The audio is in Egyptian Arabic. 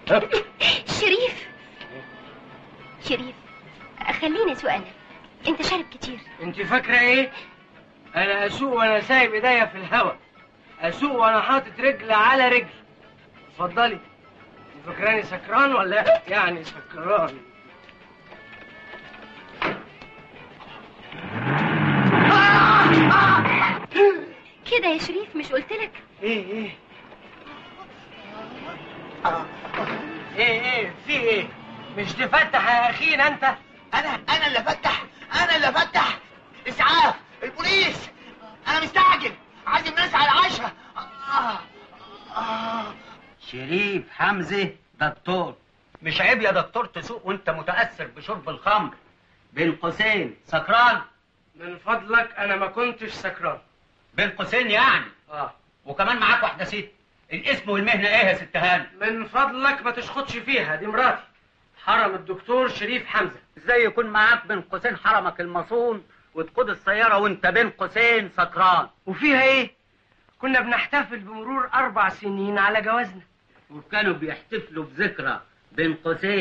شريف شريف خليني اسوق انا انت شارب كتير انت فاكره ايه انا اسوق وانا سايب ايديا في الهوا اسوق وانا حاطط رجل على رجل اتفضلي انت فاكراني سكران ولا يعني سكران كده يا شريف مش قلت لك ايه ايه ايه ايه في ايه مش تفتح يا اخينا انت انا انا اللي افتح انا اللي افتح اسعاف البوليس انا مستعجل عايز الناس على العشاء آه. آه. شريف حمزه دكتور مش عيب يا دكتور تسوق وانت متاثر بشرب الخمر بين قوسين سكران من فضلك انا ما كنتش سكران بين قوسين يعني اه وكمان معاك واحده ست الاسم والمهنه ايه يا ست هاني من فضلك ما تشخطش فيها دي مراتي حرم الدكتور شريف حمزه ازاي يكون معاك بين قوسين حرمك المصون وتقود السياره وانت بين قوسين سكران وفيها ايه كنا بنحتفل بمرور اربع سنين على جوازنا وكانوا بيحتفلوا بذكرى بين قوسين